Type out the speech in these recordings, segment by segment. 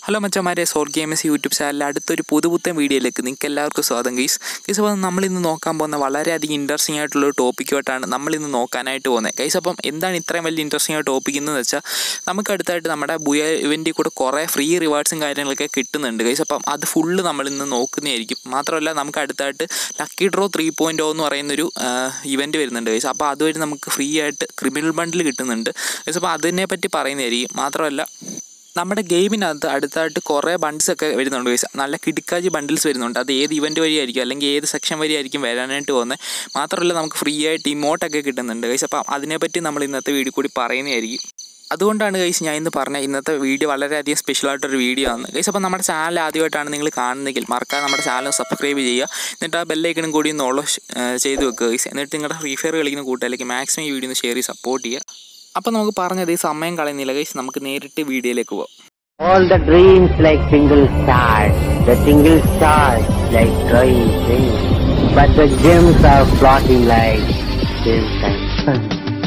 Hello മച്ചന്മാരെ soul games YouTube ചാനലിൽ അടുത്തൊരു പുതുപുത്തൻ വീഡിയോയിലേക്ക് നിങ്ങൾക്ക് എല്ലാവർക്കും സ്വാഗതം ഗൈസ് ഗൈസ് അപ്പോൾ നമ്മളിന്ന് നോക്കാൻ പോകുന്ന വളരെയധികം ഇൻട്രസ്റ്റിംഗ് ആയിട്ടുള്ള ഒരു ടോപ്പിക്കുമായിട്ടാണ് നമ്മളിന്ന് നോക്കാനായിട്ട് പോകുന്നത് ഗൈസ് അപ്പം എന്താണ് ഇത്രയും വലിയ ഇൻട്രസ്റ്റിംഗ് ആയ ടോപ്പിക് എന്ന് വെച്ചാൽ നമുക്ക് അടുത്തായിട്ട് നമ്മുടെ ബുയ ഇവൻറ്റിൽ കൂടെ കുറേ ഫ്രീ റിവാർഡ്സും കാര്യങ്ങളൊക്കെ കിട്ടുന്നുണ്ട് ഗൈസ് അപ്പം അത് ഫുള്ള് നമ്മളിന്ന് നോക്കുന്നതായിരിക്കും മാത്രമല്ല നമുക്ക് അടുത്തായിട്ട് ലക്കി ഡ്രോ ത്രീ പോയിൻറ്റ് എന്ന് പറയുന്നൊരു ഇവൻറ്റ് വരുന്നുണ്ട് ഗൈസ് അപ്പോൾ അതുവഴി നമുക്ക് ഫ്രീ ആയിട്ട് ക്രിമിനൽ ബണ്ടിൽ കിട്ടുന്നുണ്ട് ഗൈസ് അപ്പോൾ അതിനെ പറ്റി പറയുന്നതായിരിക്കും മാത്രമല്ല നമ്മുടെ ഗെയിമിനകത്ത് അടുത്തായിട്ട് കുറേ ബണ്ടിൽസ് ഒക്കെ വരുന്നുണ്ട് ഗൈസ് നല്ല കിടുക്കാജി ബണ്ടിൽസ് വരുന്നുണ്ട് അത് ഏത് ഇവൻറ്റ് വഴിയായിരിക്കും അല്ലെങ്കിൽ ഏത് സെക്ഷൻ വഴിയായിരിക്കും വരാനായിട്ട് പോകുന്നത് മാത്രമല്ല നമുക്ക് ഫ്രീ ആയിട്ട് ഇമോട്ടൊക്കെ കിട്ടുന്നുണ്ട് ഗൈസ് അപ്പം അതിനെപ്പറ്റി നമ്മൾ ഇന്നത്തെ വീഡിയോ കൂടി പറയുന്നതായിരിക്കും അതുകൊണ്ടാണ് ഗൈസ് ഞാൻ ഇന്ന് പറഞ്ഞ ഇന്നത്തെ വീഡിയോ വളരെയധികം സ്പെഷ്യൽ ആയിട്ടൊരു വീഡിയോ ആണ് ഗൈസ് അപ്പോൾ നമ്മുടെ ചാനൽ ആദ്യമായിട്ടാണ് നിങ്ങൾ കാണുന്നതെങ്കിൽ മറക്കാതെ നമ്മുടെ ചാനൽ സബ്സ്ക്രൈബ് ചെയ്യുക എന്നിട്ട് ആ ബെല്ലൈക്കണും കൂടി ഒന്ന് ഓളോ ചെയ്ത് വെക്കുക ഗൈസ് എന്നിട്ട് നിങ്ങളുടെ ഫ്രീ ഫയർ കളിക്കുന്ന കൂട്ടുകാരിലേക്ക് മാക്സിമം ഈ വീഡിയോ ഒന്ന് ഷെയർ ചെയ്ത് സപ്പോർട്ട് ചെയ്യുക അപ്പോൾ നമുക്ക് പറഞ്ഞത് ഈ സമയം കളയുന്നില്ല ഗൈസ് നമുക്ക് നേരിട്ട് വീഡിയോയിലേക്ക് പോകാം All the dreams like single stars, the single stars like glowing rings, but the gems are floating like gems and sun.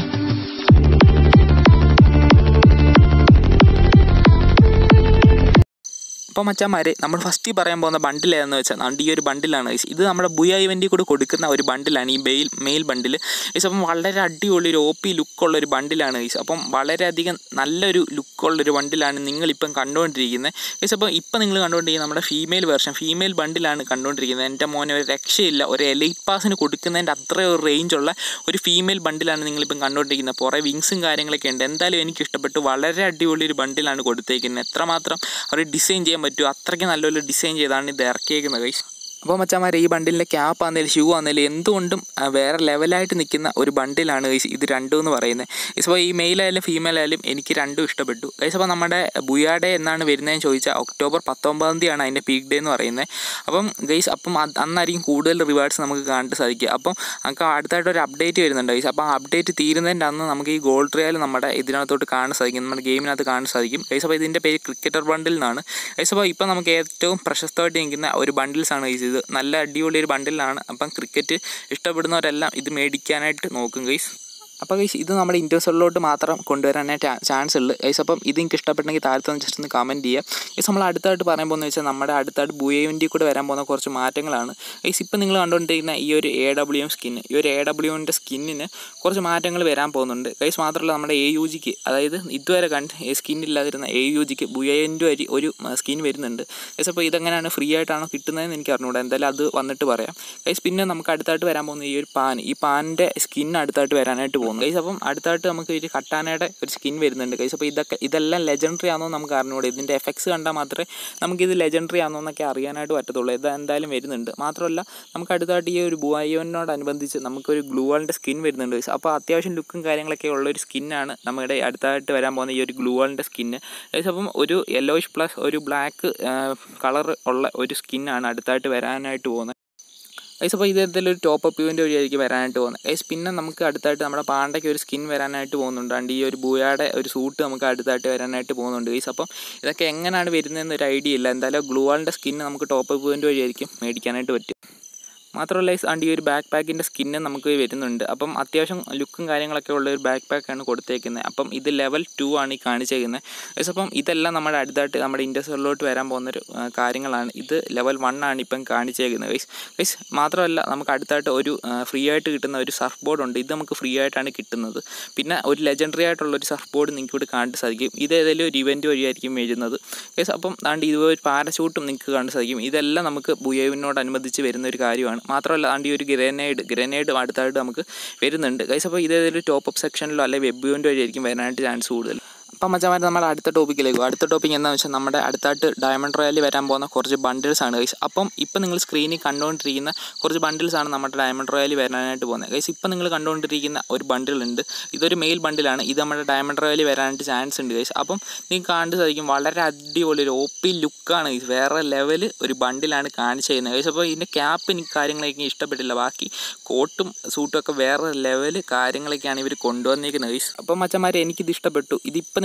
അപ്പോൾ മച്ചാന്മാരെ നമ്മൾ ഫസ്റ്റ് പറയാൻ പോകുന്ന ബണ്ടിൽ ഏതെന്ന് വെച്ചാൽ നമ്മുടെ ഈ ഒരു ബണ്ടിലാണ് ഗൈസ് ഇത് നമ്മുടെ ബുയ ഇവൻറ്റിൽ കൂടെ കൊടുക്കുന്ന ഒരു ബണ്ടിലാണ് ഈ ബെയിൽ മെയിൽ ബണ്ടിൽ ഗൈസ് അപ്പം വളരെ അടിപൊളി ഒരു ഒ പി ലുക്കുള്ള ഒരു ബണ്ടിലാണ് ഗൈസ് അപ്പം വളരെയധികം നല്ലൊരു ലുക്കുള്ളൊരു ബണ്ടിലാണ് നിങ്ങളിപ്പം കണ്ടുകൊണ്ടിരിക്കുന്നത് ഗൈസ് അപ്പം ഇപ്പം നിങ്ങൾ കണ്ടുകൊണ്ടിരിക്കുന്നത് നമ്മുടെ ഫീമെയിൽ വേർഷൻ ഫീമെയിൽ ബണ്ടിലാണ് കണ്ടുകൊണ്ടിരിക്കുന്നത് എൻ്റെ മോനെ ഒരു രക്ഷയില്ല ഒരു എലൈറ്റ് പാസിന് കൊടുക്കുന്നതിൻ്റെ അത്ര ഒരു റേഞ്ചുള്ള ഒരു ഫീമെയിൽ ബണ്ടിലാണ് നിങ്ങളിപ്പം കണ്ടുകൊണ്ടിരിക്കുന്നത് കുറേ വിങ്സും കാര്യങ്ങളൊക്കെ ഉണ്ട് എന്തായാലും എനിക്ക് ഇഷ്ടപ്പെട്ടു വളരെ അടിപൊളി ഒരു ബണ്ടിലാണ് കൊടുത്തേക്കുന്നത് എത്രമാത്രം അവർ ഡിസൈൻ ചെയ്യാൻ പറ്റുമോ അത്രയ്ക്ക് നല്ലൊരു ഡിസൈൻ ചെയ്താണ് ഇത് ഇറക്കിയേക്കുന്നത് ഗൈസ് അപ്പോൾ മച്ചാമാരെ ഈ ബണ്ടിലിൻ്റെ ക്യാപ്പ് ആണെങ്കിലും ഷൂ ആണെങ്കിലും എന്തുകൊണ്ടും ആ, വേറെ ലെവലായിട്ട് നിൽക്കുന്ന ഒരു ബണ്ടിലാണ് ഗൈസ് ഇത് രണ്ടും എന്ന് പറയുന്നത് ഗൈസ് അപ്പോൾ ഈ മെയിൽ ആയാലും ഫീമെയിൽ ആയാലും എനിക്ക് രണ്ടും ഇഷ്ടപ്പെട്ടു ഗൈസ് അപ്പോൾ നമ്മുടെ ബുയാഡേ എന്നാണ് വരുന്നതെന്ന് ചോദിച്ചാൽ ഒക്ടോബർ പത്തൊമ്പതാം തീയതിയാണ് അതിൻ്റെ പീക്ക് ഡേ എന്ന് പറയുന്നത് അപ്പം ഗൈസ് അപ്പം അത് അന്നായിരിക്കും കൂടുതൽ റിവാർഡ്സ് നമുക്ക് കാണാൻ സാധിക്കുക അപ്പം നമുക്ക് അടുത്തായിട്ട് ഒരു അപ്ഡേറ്റ് വരുന്നുണ്ട് ഗൈസ് അപ്പോൾ ആ അപ്ഡേറ്റ് തീരുന്നതിൻ്റെ അന്ന് നമുക്ക് ഈ ഗോൾഡ് ട്രയൽ നമ്മുടെ ഇതിനകത്തോട്ട് കാണാൻ സാധിക്കും നമ്മുടെ ഗെയിമിനകത്ത് കാണാൻ സാധിക്കും ഗൈസ് അപ്പോൾ ഇതിൻ്റെ പേര് ക്രിക്കറ്റർ ബണ്ടിൽ നിന്നാണ് ഗൈസ് അപ്പോൾ ഇപ്പോൾ നമുക്ക് ഏറ്റവും പ്രശസ്തമായിട്ട് നിൽക്കുന്ന ഒരു ബണ്ടിൽസാണ് ഗൈസ് ഇത് നല്ല അടിപൊളി ഒരു ബണ്ടിലാണ് അപ്പം ക്രിക്കറ്റ് ഇഷ്ടപ്പെടുന്നവരെല്ലാം ഇത് മേടിക്കാനായിട്ട് നോക്കും ഗൈസ് അപ്പോൾ ഗൈസ് ഇത് നമ്മുടെ ഇൻറ്റേഴ്സുകളിലോട്ട് മാത്രം കൊണ്ടുവരാനായിട്ട് ചാൻസ് ഉള്ളു ഗൈസ് അപ്പം ഇത് നിങ്ങൾക്ക് ഇഷ്ടപ്പെട്ടെങ്കിൽ താഴത്തെ ഒന്ന് ജസ്റ്റ് ഒന്ന് കമൻറ്റ് ചെയ്യുക ഗൈസ് നമ്മൾ അടുത്തായിട്ട് പറയാൻ പോകുന്നത് വെച്ചാൽ നമ്മുടെ അടുത്തായിട്ട് ബുയവിൻ്റെ കൂടെ വരാൻ പോകുന്ന കുറച്ച് മാറ്റങ്ങളാണ് ഗൈസ് ഇപ്പം നിങ്ങൾ കണ്ടുകൊണ്ടിരിക്കുന്ന ഈ ഒരു എ ഡബ്ല്യു എം സ്കിന്ന് ഈ ഒരു എ ഡബ്ല്യുവിൻ്റെ സ്കിന്നിന് കുറച്ച് മാറ്റങ്ങൾ വരാൻ പോകുന്നുണ്ട് ഗൈസ് മാത്രമല്ല നമ്മുടെ എ യു ജിക്ക് അതായത് ഇതുവരെ കണ്ട് സ്കിന്നില്ലാതിരുന്ന എ യു ജിക്ക് ബുയൻ്റെ ഒരു ഒരു സ്കിൻ വരുന്നുണ്ട് ഗൈസ് അപ്പോൾ ഇതെങ്ങനെയാണ് ഫ്രീ ആയിട്ടാണോ കിട്ടുന്നതെന്ന് എനിക്ക് അറിഞ്ഞൂടാ എന്തായാലും അത് വന്നിട്ട് പറയാം ഗൈസ് പിന്നെ നമുക്ക് അടുത്തായിട്ട് വരാൻ പോകുന്ന ഈ ഒരു പാൻ ഈ പാനിൻ്റെ സ്കിൻ അടുത്തായിട്ട് വരാനായിട്ട് പോകുന്നു ഗൈസ് അപ്പം അടുത്തായിട്ട് നമുക്ക് ഒരു കട്ടാനയുടെ ഒരു സ്കിൻ വരുന്നുണ്ട് ഗൈസ് അപ്പോൾ ഇതൊക്കെ ഇതെല്ലാം ലെജൻഡറി ആണോ നമുക്ക് അറിഞ്ഞൂടെ ഇതിൻ്റെ എഫക്ട്സ് കണ്ടാൽ മാത്രമേ നമുക്കിത് ലെജൻഡറി ആണോ എന്നൊക്കെ അറിയാനായിട്ട് പറ്റത്തുള്ളൂ ഇത് എന്തായാലും വരുന്നുണ്ട് മാത്രമല്ല നമുക്ക് അടുത്തായിട്ട് ഈ ഒരു ബുവായോനോടനുബന്ധിച്ച് നമുക്കൊരു ഗ്ലൂവാളിൻ്റെ സ്കിൻ വരുന്നുണ്ട് ഗൈസ് അപ്പോൾ അത്യാവശ്യം ലുക്കും കാര്യങ്ങളൊക്കെ ഉള്ള ഒരു സ്കിന്നാണ് നമ്മുടെ അടുത്തായിട്ട് വരാൻ പോകുന്ന ഈ ഒരു ഗ്ലൂവാളിൻ്റെ സ്കിന്ന് ഗൈസ് അപ്പം ഒരു യെല്ലോയിഷ് പ്ലസ് ഒരു ബ്ലാക്ക് കളർ ഉള്ള ഒരു സ്കിന്നാണ് അടുത്തായിട്ട് വരാനായിട്ട് പോകുന്നത് ഗൈസ് അപ്പോൾ ഇത് എന്തെങ്കിലും ഒരു ടോപ്പ് അപ്പ് ഇവൻ്റ് വഴിയായിരിക്കും വരാനായിട്ട് പോകുന്നത് ഗൈസ് പിന്നെ നമുക്ക് അടുത്തായിട്ട് നമ്മുടെ പാണ്ടയ്ക്ക് ഒരു സ്കിൻ വരാനായിട്ട് പോകുന്നുണ്ട് ആണ്ട് ഈ ഒരു ബുയാടെ ഒരു സൂട്ട് നമുക്ക് അടുത്തായിട്ട് വരാനായിട്ട് പോകുന്നുണ്ട് ഗൈസ് അപ്പം ഇതൊക്കെ എങ്ങനെയാണ് വരുന്നതെന്ന് ഒരു ഐഡിയ ഇല്ല എന്തായാലും ഗ്ലൂവാളിൻ്റെ സ്കിന്ന് നമുക്ക് ടോപ്പ് അപ്പ് ഇവൻ്റ് വഴിയായിരിക്കും മേടിക്കാനായിട്ട് പറ്റും മാത്രമല്ല ഈ ആണ്ട് ഈ ഒരു ബാക്ക് പാക്കിൻ്റെ സ്കിന്ന് നമുക്ക് വരുന്നുണ്ട് അപ്പം അത്യാവശ്യം ലുക്കും കാര്യങ്ങളൊക്കെ ഉള്ള ഒരു ബാക്ക് പാക്കാണ് കൊടുത്തേക്കുന്നത് അപ്പം ഇത് ലെവൽ ടു ആണ് ഈ കാണിച്ചേക്കുന്നത് ഗൈസ് അപ്പം ഇതെല്ലാം നമ്മുടെ അടുത്തായിട്ട് നമ്മുടെ ഇൻഡസ്ട്രിയിലോട്ട് വരാൻ പോകുന്നൊരു ആ, കാര്യങ്ങളാണ് ഇത് ലെവൽ വൺ ആണ് ഇപ്പം കാണിച്ചേക്കുന്നത് ഗൈസ് ഗൈസ് മാത്രമല്ല നമുക്ക് അടുത്തായിട്ട് ഒരു ഫ്രീ ആയിട്ട് കിട്ടുന്ന ഒരു സർഫ് ബോർഡ് ഉണ്ട് ഇത് നമുക്ക് ഫ്രീ ആയിട്ടാണ് കിട്ടുന്നത് പിന്നെ ഒരു ലെജൻഡറി ആയിട്ടുള്ള ഒരു സർഫ് ബോർഡ് നിങ്ങൾക്ക് ഇവിടെ കാണാൻ സാധിക്കും ഇത് ഏതെങ്കിലും ഒരു ഇവൻറ്റ് വഴിയായിരിക്കും വരുന്നത് ഗൈസ് അപ്പം താണ്ട് ഇത് ഒരു പാരഷൂട്ടും നിങ്ങൾക്ക് കാണാൻ സാധിക്കും ഇതെല്ലാം നമുക്ക് ബുയേവിനോടനുബന്ധിച്ച് വരുന്ന ഒരു കാര്യമാണ് മാത്രമല്ല ആണ്ട് ഈ ഒരു ഗ്രനേഡ് ഗ്രനേഡ് അടുത്തായിട്ട് നമുക്ക് വരുന്നുണ്ട് ഗൈസ് അപ്പോൾ ഇതേതൊരു ടോപ്പ് അപ്പ് സെക്ഷനിലോ അല്ലെങ്കിൽ വെബ് ഇവൻ്റ് വഴിയായിരിക്കും വരാനായിട്ട് ചാൻസ് കൂടുതൽ അപ്പം മച്ചാമാർ നമ്മുടെ അടുത്ത ടോപ്പിക്കിലേക്ക് പോകും അടുത്ത ടോപ്പിക് എന്താണെന്ന് വെച്ചാൽ നമ്മുടെ അടുത്തായിട്ട് ഡയമണ്ട് റോയലിൽ വരാൻ പോകുന്ന കുറച്ച് ബണ്ടിൽസ് ആണ് ഗൈസ് അപ്പം ഇപ്പം നിങ്ങൾ സ്ക്രീനിൽ കണ്ടുകൊണ്ടിരിക്കുന്ന കുറച്ച് ബണ്ടിൽസ് ആണ് നമ്മുടെ ഡയമണ്ട് റോയലിൽ വരാനായിട്ട് പോകുന്നത് ഗൈസ് ഇപ്പം നിങ്ങൾ കണ്ടുകൊണ്ടിരിക്കുന്ന ഒരു ബണ്ടിൽ ഉണ്ട് ഇതൊരു മെയിൽ ബണ്ടിലാണ് ഇത് നമ്മുടെ ഡയമണ്ട് റോയലിൽ വരാനായിട്ട് ചാൻസ് ഉണ്ട് ഗൈസ് അപ്പം നിങ്ങൾക്ക് കാണാൻ സാധിക്കും വളരെ അടിപൊളി ഒരു ഒ പി ലുക്കാണ് ഗൈസ് വേറെ ലെവൽ ഒരു ബണ്ടിലാണ് കാണിച്ചു തരുന്നത് ഗൈസ് അപ്പോൾ ഇതിൻ്റെ ക്യാപ്പ് എനിക്ക് കാര്യങ്ങളൊക്കെ ഇഷ്ടപ്പെട്ടില്ല ബാക്കി കോട്ടും സൂട്ടും ഒക്കെ വേറെ ലെവൽ കാര്യങ്ങളൊക്കെയാണ് ഇവർ കൊണ്ടുവന്നിരിക്കുന്നത് ഗൈസ് അപ്പം മച്ചന്മാരെ എനിക്കിത് ഇഷ്ടപ്പെട്ടു ഇതിപ്പോൾ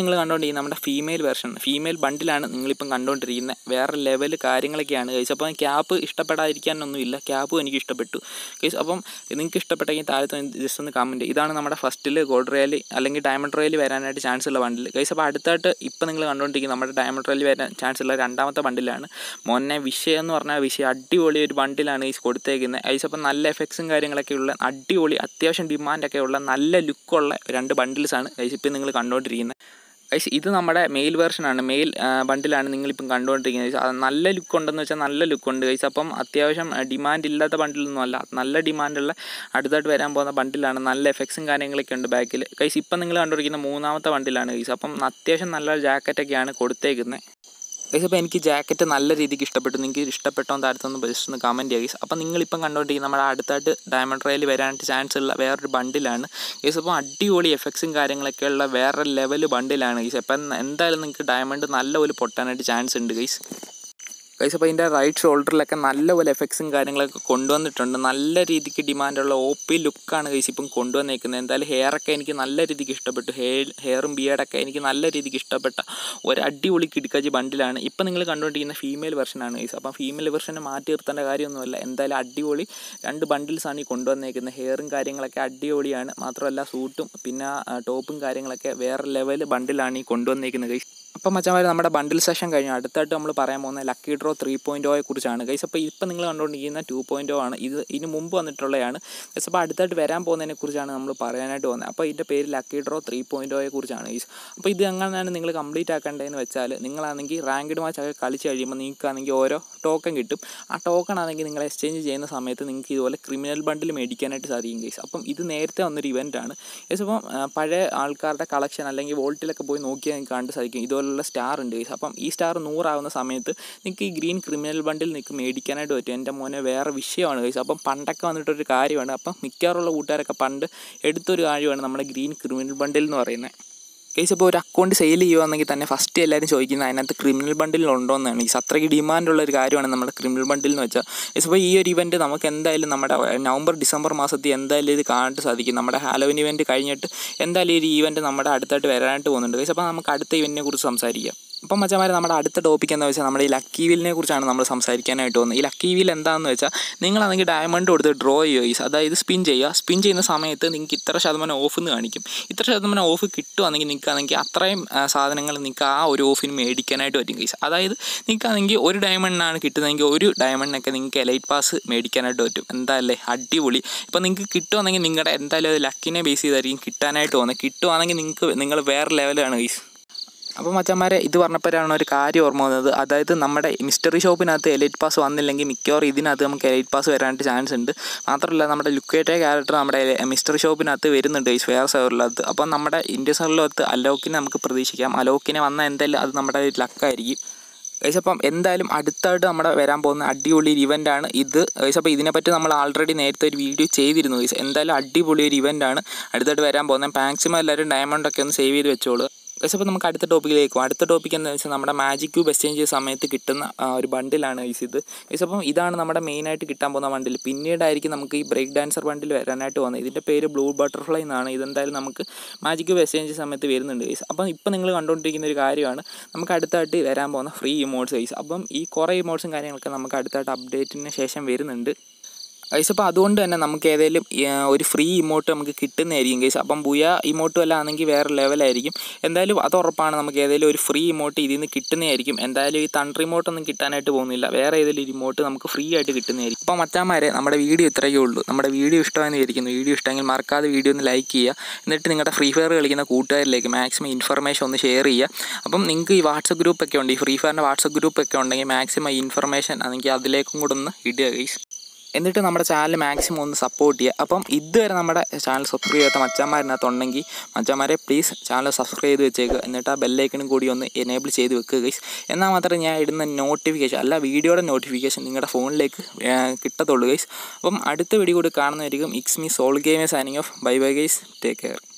നിങ്ങൾ കണ്ടുകൊണ്ടിരിക്കുന്നത് നമ്മുടെ ഫീമെയിൽ വെർഷൻ ഫീമെയിൽ ബണ്ടിലാണ് നിങ്ങളിപ്പം കണ്ടുകൊണ്ടിരിക്കുന്നത് വേറെ ലെവൽ കാര്യങ്ങളൊക്കെയാണ് കഴിച്ച് അപ്പം ക്യാപ്പ് ഇഷ്ടപ്പെടാതിരിക്കാനൊന്നുമില്ല ക്യാപ്പും എനിക്ക് ഇഷ്ടപ്പെട്ടു കഴിച്ച് അപ്പം നിങ്ങൾക്ക് ഇഷ്ടപ്പെട്ടെങ്കിൽ താഴത്ത് ജസ്റ്റ് ഒന്ന് കമൻറ്റ് ഇതാണ് നമ്മുടെ ഫസ്റ്റിൽ ഗോൾഡ് റോയൽ അല്ലെങ്കിൽ ഡയമണ്ട് റോയൽ വരാനായിട്ട് ചാൻസ് ഉള്ള ബണ്ടിൽ കഴിച്ച് അപ്പോൾ അടുത്തായിട്ട് ഇപ്പം നിങ്ങൾ കണ്ടുകൊണ്ടിരിക്കുന്നത് നമ്മുടെ ഡയമണ്ട് റോയൽ വരാൻ ചാൻസ് ഉള്ള രണ്ടാമത്തെ ബണ്ടിലാണ് മോനെ വിഷയം എന്ന് പറഞ്ഞാൽ വിഷയം അടിപൊളി ഒരു ബണ്ടിലാണ് ഈ കൊടുത്തേക്കുന്നത് ഐസ് അപ്പം നല്ല എഫക്ട്സും കാര്യങ്ങളൊക്കെ ഉള്ള അടിപൊളി അത്യാവശ്യം ഡിമാൻഡൊക്കെ ഉള്ള നല്ല ലുക്കുള്ള രണ്ട് ബണ്ടിൽസാണ് ഐസ് ഇപ്പം നിങ്ങൾ കണ്ടുകൊണ്ടിരിക്കുന്നത് ഗൈസ് ഇത് നമ്മുടെ മെയിൽ വേർഷനാണ് മെയിൽ ബണ്ടിലാണ് നിങ്ങളിപ്പം കണ്ടുകൊണ്ടിരിക്കുന്നത് ഗൈസ് അത് നല്ല ലുക്ക് ഉണ്ടെന്ന് വെച്ചാൽ നല്ല ലുക്ക് ഉണ്ട് ഗൈസ് അപ്പം അത്യാവശ്യം ഡിമാൻഡ് ഇല്ലാത്ത ബണ്ടിലൊന്നും അല്ല നല്ല ഡിമാൻഡുള്ള അടുത്തായിട്ട് വരാൻ പോകുന്ന ബണ്ടിലാണ് നല്ല എഫക്ട്സും കാര്യങ്ങളൊക്കെ ഉണ്ട് ബാക്കിൽ ഗൈസ് ഇപ്പം നിങ്ങൾ കണ്ടുകൊണ്ടിരിക്കുന്ന മൂന്നാമത്തെ ബണ്ടിലാണ് ഗൈസ് അപ്പം അത്യാവശ്യം നല്ല ജാക്കറ്റൊക്കെയാണ് കൊടുത്തേക്കുന്നത് ഗൈസ് അപ്പോൾ എനിക്ക് ജാക്കറ്റ് നല്ല രീതിക്ക് ഇഷ്ടപ്പെട്ടു നിങ്ങൾക്ക് ഇഷ്ടപ്പെട്ടോ താരത്തൊന്ന് ജസ്റ്റ് ഒന്ന് കമൻറ്റ് ചെയ്യുക ഗൈസ് അപ്പോൾ നിങ്ങളിപ്പം കണ്ടുകൊണ്ടിരിക്കുന്ന നമ്മുടെ അടുത്തായിട്ട് ഡയമണ്ട് റോയിൽ വരാനായിട്ട് ചാൻസ് ഉള്ള വേറൊരു ബണ്ടിലാണ് ഗൈസ് അപ്പോൾ അടിപൊളി എഫക്ട്സും കാര്യങ്ങളൊക്കെ ഉള്ള വേറെ ലെവൽ ബണ്ടിലാണ് ഗൈസ് അപ്പം എന്തായാലും നിങ്ങൾക്ക് ഡയമണ്ട് നല്ലപോലെ പൊട്ടാനായിട്ട് ചാൻസ് ഉണ്ട് ഗൈസ് ഗൈസ് അപ്പോൾ ഇതിൻ്റെ റൈറ്റ് ഷോൾഡറിലൊക്കെ നല്ലപോലെ എഫക്ട്സും കാര്യങ്ങളൊക്കെ കൊണ്ടുവന്നിട്ടുണ്ട് നല്ല രീതിക്ക് ഡിമാൻഡുള്ള ഒ പി ലുക്കാണ് ഗൈസ് ഇപ്പം കൊണ്ടുവന്നേക്കുന്നത് എന്തായാലും ഹെയറൊക്കെ എനിക്ക് നല്ല രീതിക്ക് ഇഷ്ടപ്പെട്ടു ഹെയർ ഹെയറും ബിയർഡൊക്കെ എനിക്ക് നല്ല രീതിക്ക് ഇഷ്ടപ്പെട്ട ഒരു അടിപൊളി കിടക്കാജി ബണ്ടിലാണ് ഇപ്പം നിങ്ങൾ കണ്ടുകൊണ്ടിരിക്കുന്ന ഫീമെയിൽ വെർഷനാണ് ഗൈസ് അപ്പം ഫീമെയിൽ വെർഷനെ മാറ്റി നിർത്തേണ്ട കാര്യമൊന്നുമല്ല എന്തായാലും അടിപൊളി രണ്ട് ബണ്ടിൽസാണ് ഈ കൊണ്ടുവന്നേക്കുന്നത് ഹെയറും കാര്യങ്ങളൊക്കെ അടിപൊളിയാണ് മാത്രമല്ല സൂട്ടും പിന്നെ ആ, ടോപ്പും കാര്യങ്ങളൊക്കെ വേറെ ലെവൽ ബണ്ടിലാണ് ഈ കൊണ്ടുവന്നേക്കുന്നത് ഗൈസ് അപ്പം മച്ചന്മാർ നമ്മുടെ ബണ്ടിൽ സെഷൻ കഴിഞ്ഞു അടുത്തായിട്ട് നമ്മൾ പറയാൻ പോകുന്നത് ലക്കി ഡ്രോ ത്രീ പോയിൻറ്റ് ഒയെ കുറിച്ചാണ് ഗൈസ് അപ്പോൾ ഇപ്പം നിങ്ങൾ കണ്ടുകൊണ്ടിരിക്കുന്ന ടു പോയിൻറ്റ് ആണ് ഇത് ഇതിന് മുമ്പ് വന്നിട്ടുള്ളതാണ് ഗൈസ് അപ്പോൾ അടുത്തായിട്ട് വരാൻ പോകുന്നതിനെ കുറിച്ചാണ് നമ്മൾ പറയാനായിട്ട് പോകുന്നത് അപ്പോൾ ഇതിൻ്റെ പേര് ലക്കി ഡ്രോ ത്രീ പോയിൻറ്റ് ഒയെ കുറിച്ചാണ് ഗൈസ് അപ്പോൾ ഇത് എങ്ങനെയാണ് നിങ്ങൾ കംപ്ലീറ്റ് ആക്കേണ്ടതെന്ന് വെച്ചാൽ നിങ്ങളാണെങ്കിൽ റാങ്ക്ഡ് മാച്ച് ഒക്കെ കളിച്ച് കഴിയുമ്പോൾ നിങ്ങൾക്കാണെങ്കിൽ ഓരോ ടോക്കൺ കിട്ടും ആ ടോക്കൺ ആണെങ്കിൽ നിങ്ങൾ എക്സ്ചേഞ്ച് ചെയ്യുന്ന സമയത്ത് നിങ്ങൾക്ക് ഇതുപോലെ ക്രിമിനൽ ബണ്ടിൽ മേടിക്കാനായിട്ട് സാധിക്കും ഗൈസ് അപ്പം ഇത് നേരത്തെ വന്നൊരു ഇവൻ്റ് ആണ് ഗൈസ് അപ്പം ആ, പഴയ ആൾക്കാരുടെ കളക്ഷൻ അല്ലെങ്കിൽ വോൾട്ടിലൊക്കെ പോയി നോക്കിയാൽ നിങ്ങൾക്ക് കാണാൻ സാധിക്കും ഇതുപോലുള്ള സ്റ്റാർ ഉണ്ട് ഗൈസ് അപ്പം ഈ സ്റ്റാർ നൂറാവുന്ന സമയത്ത് നിങ്ങൾക്ക് ഈ ഗ്രീൻ ക്രിമിനൽ ബണ്ടിൽ നിങ്ങൾക്ക് മേടിക്കാനായിട്ട് പറ്റും എൻ്റെ മോനെ വേറെ വിഷയമാണ് ഗൈസ് അപ്പം പണ്ടൊക്കെ വന്നിട്ടൊരു കാര്യമാണ് അപ്പം മിക്കവാറുള്ള കൂട്ടുകാരൊക്കെ പണ്ട് എടുത്തൊരു കാര്യമാണ് നമ്മുടെ ഗ്രീൻ ക്രിമിനൽ ബണ്ടിൽ എന്ന് പറയുന്നത് കേസ് ഇപ്പോൾ ഒരു അക്കൗണ്ട് സെയിൽ ചെയ്യുകയാണെങ്കിൽ തന്നെ ഫസ്റ്റ് എല്ലാവരും ചോദിക്കുന്നത് അതിനകത്ത് ക്രിമിനൽ ബണ്ടിൽ ഉണ്ടോ എന്നാണ് ഈ അത്രയ്ക്ക് ഡിമാൻഡുള്ള ഒരു കാര്യമാണ് നമ്മുടെ ക്രിമിനൽ ബണ്ടിൽ എന്ന് വെച്ചാൽ കേസ് ഇപ്പോൾ ഈ ഒരു ഇവൻറ്റ് നമുക്ക് എന്തായാലും നമ്മുടെ നവംബർ ഡിസംബർ മാസത്തിൽ എന്തായാലും ഇത് കാണാനായിട്ട് സാധിക്കും നമ്മുടെ ഹാലോവിൻ ഇവൻറ്റ് കഴിഞ്ഞിട്ട് എന്തായാലും ഈ ഒരു ഇവൻറ്റ് നമ്മുടെ അടുത്തായിട്ട് വരാനായിട്ട് പോകുന്നുണ്ട് കേസ് അപ്പോൾ നമുക്ക് അടുത്ത ഇവൻറ്റിനെ കുറിച്ച് സംസാരിക്കാം അപ്പം മച്ചന്മാരെ നമ്മുടെ അടുത്ത ടോപ്പിക് എന്താ വെച്ചാൽ നമ്മുടെ ഈ ലക്കി വീലിനെ കുറിച്ചാണ് നമ്മൾ സംസാരിക്കാനായിട്ട് പോകുന്നത് ഈ ലക്കി വീൽ എന്താണെന്ന് വെച്ചാൽ നിങ്ങളാണെങ്കിൽ ഡയമണ്ട് കൊടുത്ത് ഡ്രോ ചെയ്യുക ഈ അതായത് സ്പിൻ ചെയ്യുക സ്പിൻ ചെയ്യുന്ന സമയത്ത് നിങ്ങൾക്ക് ഇത്ര ശതമാനം ഓഫ് എന്ന് കാണിക്കും ഇത്ര ശതമാനം ഓഫ് കിട്ടുവാണെങ്കിൽ നിൽക്കുകയാണെങ്കിൽ അത്രയും ആ, സാധനങ്ങൾ നിങ്ങൾക്ക് ആ ഒരു ഓഫിന് മേടിക്കാനായിട്ട് പറ്റും കൈസ് അതായത് നിൽക്കുകയാണെങ്കിൽ ഒരു ഡയമണ്ടിനാണ് കിട്ടുന്നതെങ്കിൽ ഒരു ഡയമണ്ടിനൊക്കെ നിങ്ങൾക്ക് എലൈറ്റ് പാസ് മേടിക്കാനായിട്ട് പറ്റും എന്തായാലേ അടിപൊളി ഇപ്പോൾ നിങ്ങൾക്ക് കിട്ടുവാണെങ്കിൽ നിങ്ങളുടെ എന്തായാലും അത് ലക്കിനെ ബേസ് ചെയ്തായിരിക്കും കിട്ടാനായിട്ട് പോകുന്നത് കിട്ടുവാണെങ്കിൽ നിങ്ങൾക്ക് നിങ്ങൾ വേറെ ലെവലാണ് കൈസ് അപ്പോൾ മച്ചന്മാരെ ഇത് പറഞ്ഞപ്പോഴാണ് ഒരു കാര്യം ഓർമ്മ വന്നത് അതായത് നമ്മുടെ മിസ്റ്ററി ഷോപ്പിനകത്ത് എലൈറ്റ് പാസ് വന്നില്ലെങ്കിൽ മിക്കവാറും ഇതിനകത്ത് നമുക്ക് എലൈറ്റ് പാസ് വരാനായിട്ട് ചാൻസ് ഉണ്ട് മാത്രമല്ല നമ്മുടെ ലുക്കേറ്റ ക്യാരക്ടർ നമ്മുടെ മിസ്റ്ററി ഷോപ്പിനകത്ത് വരുന്നുണ്ട് ഈ ഫെയർ സെവറിനകത്ത് അപ്പം നമ്മുടെ ഇന്ത്യ സെവറിനകത്ത് അലോക്കിനെ നമുക്ക് പ്രതീക്ഷിക്കാം അലോക്കിനെ വന്നാൽ എന്തായാലും അത് നമ്മുടെ ലക്കായിരിക്കും ഗൈസ് അപ്പം എന്തായാലും അടുത്തായിട്ട് നമ്മുടെ വരാൻ പോകുന്ന അടിപൊളി ഒരു ഇവൻ്റാണ് ഇത് ഗൈസ് അപ്പോൾ ഇതിനെപ്പറ്റി നമ്മൾ ആൾറെഡി നേരത്തെ ഒരു വീഡിയോ ചെയ്തിരുന്നു ഗൈസ് എന്തായാലും അടിപൊളി ഒരു ഇവൻ്റാണ് അടുത്തായിട്ട് വരാൻ പോകുന്നത് മാക്സിമം എല്ലാവരും ഡയമണ്ട് ഒക്കെ ഒന്ന് സേവ് ചെയ്ത് വെച്ചോളൂ ഗൈസ് അപ്പോൾ നമുക്ക് അടുത്ത ടോപ്പിക്കിലേക്ക് പോകാം അടുത്ത ടോപ്പിക് എന്താണെന്ന് വെച്ചാൽ നമ്മുടെ മാജിക് ക്യൂബ് എക്സ്ചേഞ്ച് ചെയ്യുന്ന സമയത്ത് കിട്ടുന്ന ആ, ഒരു ബണ്ടിലാണ് ഗൈസ് ഇത് ഗൈസ് അപ്പം ഇതാണ് നമ്മുടെ മെയിനായിട്ട് കിട്ടാൻ പോകുന്ന ബണ്ടിൽ പിന്നീടായിരിക്കും നമുക്ക് ഈ ബ്രേക്ക് ഡാൻസർ ബണ്ടിൽ വരാനായിട്ട് പോകുന്നത് ഇതിൻ്റെ പേര് ബ്ലൂ ബട്ടർഫ്ലൈ എന്നാണ് ഇതെന്തായാലും നമുക്ക് മാജിക് ക്യൂബ് എക്സ്ചേഞ്ച് സമയത്ത് വരുന്നുണ്ട് ഗൈസ് അപ്പം ഇപ്പം നിങ്ങൾ കണ്ടുകൊണ്ടിരിക്കുന്ന ഒരു കാര്യമാണ് നമുക്ക് അടുത്തായിട്ട് വരാൻ പോകുന്ന ഫ്രീ ഇമോട്ട്സ് ഗൈസ് അപ്പം ഈ കുറേ ഇമോട്ട്സും കാര്യങ്ങളൊക്കെ നമുക്ക് അടുത്തായിട്ട് അപ്ഡേറ്റിന് ശേഷം വരുന്നുണ്ട് ഗൈസ് അപ്പോൾ അതുകൊണ്ട് തന്നെ നമുക്ക് ഏതെങ്കിലും ഒരു ഫ്രീ ഇമോട്ട് നമുക്ക് കിട്ടുന്നതായിരിക്കും ഗൈസ് അപ്പം ബുയ ഇമോട്ടും എല്ലാം ആണെങ്കിൽ വേറെ ലെവലായിരിക്കും എന്തായാലും അത് ഉറപ്പാണ് നമുക്ക് ഏതെങ്കിലും ഒരു ഫ്രീ ഇമോട്ട് ഇതിൽ നിന്ന് കിട്ടുന്നതായിരിക്കും എന്തായാലും ഈ തണ്ടർ ഇമോട്ടൊന്നും കിട്ടാനായിട്ട് പോകുന്നില്ല വേറെ ഏതെങ്കിലും ഒരു ഇമോട്ട് നമുക്ക് ഫ്രീ ആയിട്ട് കിട്ടുന്നതായിരിക്കും അപ്പോൾ മച്ചാമാരെ നമ്മുടെ വീഡിയോ ഇത്രയേ ഉള്ളൂ നമ്മുടെ വീഡിയോ ഇഷ്ടമായെന്ന് വിചാരിക്കുന്നു വീഡിയോ ഇഷ്ടമെങ്കിൽ മറക്കാതെ വീഡിയോ ഒന്ന് ലൈക്ക് ചെയ്യുക എന്നിട്ട് നിങ്ങളുടെ ഫ്രീ ഫയർ കളിക്കുന്ന കൂട്ടുകാരിലേക്ക് മാക്സിമം ഇൻഫർമേഷൻ ഒന്ന് ഷെയർ ചെയ്യുക അപ്പം നിങ്ങൾക്ക് ഈ വാട്സപ്പ് ഗ്രൂപ്പ് ഒക്കെ ഉണ്ട് ഈ ഫ്രീ ഫയറിൻ്റെ വാട്സപ്പ് ഗ്രൂപ്പ് ഒക്കെ ഉണ്ടെങ്കിൽ മാക്സിമം ഇൻഫർമേഷൻ അല്ലെങ്കിൽ അതിലേക്കും കൂടെ ഒന്ന് ഇടുക ഗൈസ് എന്നിട്ട് നമ്മുടെ ചാനൽ മാക്സിമം ഒന്ന് സപ്പോർട്ട് ചെയ്യുക അപ്പം ഇതുവരെ നമ്മുടെ ചാനൽ സബ്സ്ക്രൈബ് ചെയ്യാത്ത മച്ചന്മാരിനകത്തുണ്ടെങ്കിൽ മച്ചന്മാരെ പ്ലീസ് ചാനൽ സബ്സ്ക്രൈബ് ചെയ്ത് വെച്ചേക്കുക എന്നിട്ട് ആ ബെല്ലൈക്കണും കൂടി ഒന്ന് എനേബിൾ ചെയ്ത് വെക്കുക ഗൈസ് എന്നാൽ മാത്രമേ ഞാൻ ഇടുന്ന നോട്ടിഫിക്കേഷൻ അല്ല വീഡിയോയുടെ നോട്ടിഫിക്കേഷൻ നിങ്ങളുടെ ഫോണിലേക്ക് കിട്ടത്തുള്ളൂ ഗൈസ് അപ്പം അടുത്ത വീഡിയോ കൂടി കാണുന്നതായിരിക്കും ഇക്സ് മീ സോൾ ഗെയിമേ signing off bye bye guys take care